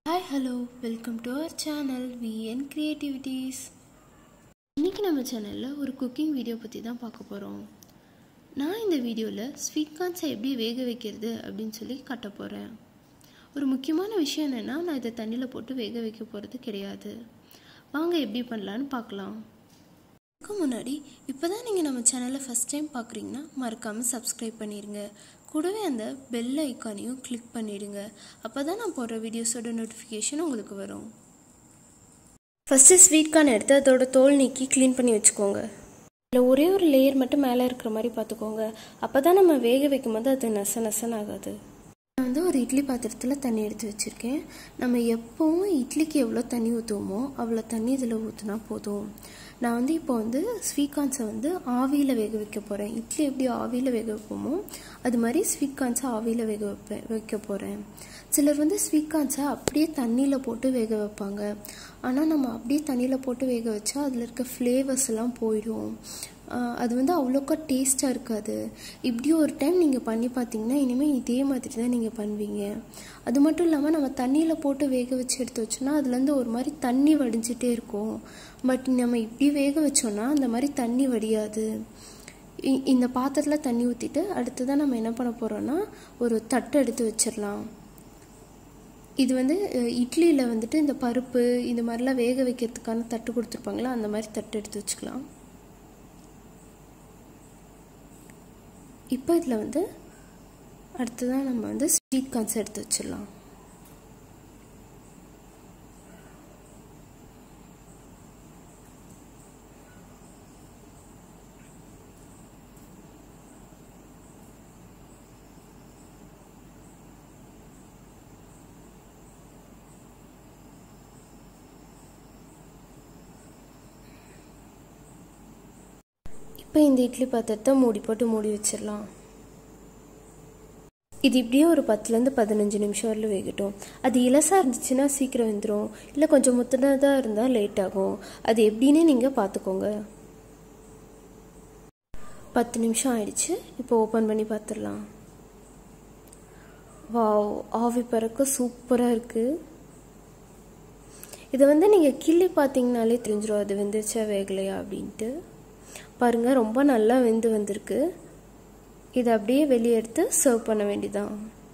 hi hello welcome to our channel V N creativities இன்றைக்கி நம்ம சேனலில் ஒரு குக்கிங் வீடியோ பற்றி தான் பார்க்க போகிறோம் நான் இந்த வீடியோவில் ஸ்வீட் கார்ன்ஸை எப்படி வேக வைக்கிறது அப்படின்னு சொல்லி காட்ட போகிறேன் ஒரு முக்கியமான விஷயம் என்னென்னா நான் இதை தண்ணியில் போட்டு வேக வைக்க போகிறது கிடையாது வாங்க எப்படி பண்ணலான்னு பார்க்கலாம் அதுக்கு முன்னாடி இப்போ தான் நீங்கள் நம்ம சேனலை ஃபஸ்ட் டைம் பார்க்குறீங்கன்னா மறக்காமல் சப்ஸ்கிரைப் பண்ணிடுங்க கூடவே அந்த பெல் ஐக்கானையும் கிளிக் பண்ணிடுங்க அப்போ தான் நான் போடுற வீடியோஸோட நோட்டிஃபிகேஷன் உங்களுக்கு வரும் ஃபஸ்ட்டு ஸ்வீட் கார்ன் எடுத்து அதோட தோல் நீக்கி க்ளீன் பண்ணி வச்சுக்கோங்க இல்லை ஒரே ஒரு லேயர் மட்டும் மேலே இருக்கிற மாதிரி பார்த்துக்கோங்க அப்போ தான் நம்ம வேக வைக்கும் போது அது நச நசன் ஆகாது நான் வந்து ஒரு இட்லி பாத்திரத்தில் தண்ணி எடுத்து வச்சுருக்கேன் நம்ம எப்போவும் இட்லிக்கு எவ்வளோ தண்ணி ஊற்றுவோமோ அவ்வளோ தண்ணி இதில் ஊற்றினா போதும் நான் வந்து இப்போ வந்து ஸ்வீட் கார்ன்ஸை வந்து ஆவியில் வேக வைக்க போகிறேன் இட்லி எப்படி ஆவியில் வேக வைப்போமோ அது மாதிரி ஸ்வீட் கார்ன்ஸை ஆவியில் வேக வைப்பேன் வைக்க போகிறேன் சிலர் வந்து ஸ்வீட் கார்ன்ஸை அப்படியே தண்ணியில் போட்டு வேக வைப்பாங்க ஆனால் நம்ம அப்படியே தண்ணியில் போட்டு வேக வச்சா அதில் இருக்க ஃப்ளேவர்ஸ் எல்லாம் போயிடும் அது வந்து அவ்வளோக்கா டேஸ்ட்டாக இருக்காது இப்படி ஒரு டைம் நீங்கள் பண்ணி பார்த்தீங்கன்னா இனிமேல் இதே மாதிரி தான் நீங்கள் பண்ணுவீங்க அது மட்டும் இல்லாமல் நம்ம தண்ணியில் போட்டு வேக வச்சு எடுத்து வச்சோன்னா அதுலேருந்து ஒரு மாதிரி தண்ணி வடிஞ்சிட்டே இருக்கும் பட் நம்ம இப்படி வேக வச்சோன்னா அந்த மாதிரி தண்ணி வடியாது இந்த பாத்திரத்தில் தண்ணி ஊற்றிட்டு அடுத்ததான் நம்ம என்ன பண்ண போகிறோன்னா ஒரு தட்டை எடுத்து வச்சிடலாம் இது வந்து இட்லியில் வந்துட்டு இந்த பருப்பு இந்த மாதிரிலாம் வேக வைக்கிறதுக்கான தட்டு கொடுத்துருப்பாங்களா அந்த மாதிரி தட்டு எடுத்து வச்சுக்கலாம் இப்போ இதில் வந்து அடுத்ததான் நம்ம வந்து ஸ்வீட் கார்ன்ஸ் எடுத்து வச்சிடலாம் இப்போ இந்த இட்லி பாத்திரத்தை மூடி போட்டு மூடி வச்சிடலாம் இது இப்படியே ஒரு பத்துலேருந்து பதினஞ்சு நிமிஷம் வரல வேகட்டும் அது இலசாக இருந்துச்சுன்னா சீக்கிரம் வந்துடும் இல்லை கொஞ்சம் முத்தினதாக இருந்தால் லேட் ஆகும் அது எப்படின்னு நீங்கள் பார்த்துக்கோங்க பத்து நிமிஷம் ஆயிடுச்சு இப்போ ஓப்பன் பண்ணி பார்த்துடலாம் வாவ் ஆவி பறக்க சூப்பராக இருக்குது இதை வந்து நீங்கள் கிள்ளி பார்த்தீங்கனாலே தெரிஞ்சிடும் அது வெந்துருச்சா வேகலையா அப்படின்ட்டு பாருங்கள் ரொம்ப நல்லா வெந்து வந்திருக்கு இதை அப்படியே வெளியே எடுத்து சர்வ் பண்ண வேண்டியதான்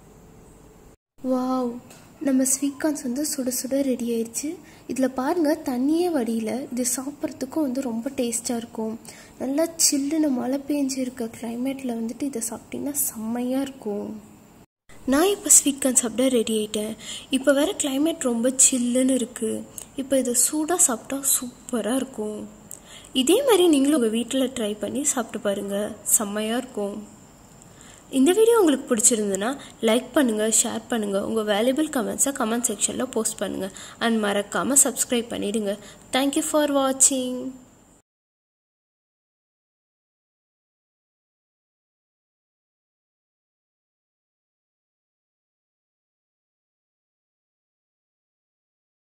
வாவ் நம்ம ஸ்வீட் கார்ன்ஸ் வந்து சுட சுட ரெடி ஆயிடுச்சு இதில் பாருங்கள் தண்ணியே வடியில் இது சாப்பிட்றதுக்கும் வந்து ரொம்ப டேஸ்ட்டாக இருக்கும் நல்லா சில்லுன்னு மழை பெஞ்சு இருக்க கிளைமேட்டில் வந்துட்டு இதை சாப்பிட்டிங்கன்னா செம்மையாக இருக்கும் நான் இப்போ ஸ்வீட் கார்ன் சாப்பிட ரெடி ஆகிட்டேன் இப்போ வேறு கிளைமேட் ரொம்ப சில்லுன்னு இருக்குது இப்போ இதை சூடாக சாப்பிட்டா சூப்பராக இருக்கும் இதே மாதிரி நீங்களும் உங்கள் வீட்டில் ட்ரை பண்ணி சாப்பிட்டு பாருங்கள் செம்மையாக இருக்கும் இந்த வீடியோ உங்களுக்கு பிடிச்சிருந்துன்னா லைக் பண்ணுங்கள் ஷேர் பண்ணுங்கள் உங்கள் வேல்யூபிள் கமெண்ட்ஸை கமெண்ட் செக்ஷனில் போஸ்ட் பண்ணுங்கள் அண்ட் மறக்காமல் சப்ஸ்கிரைப் பண்ணிவிடுங்க தேங்க்யூ ஃபார் வாட்சிங்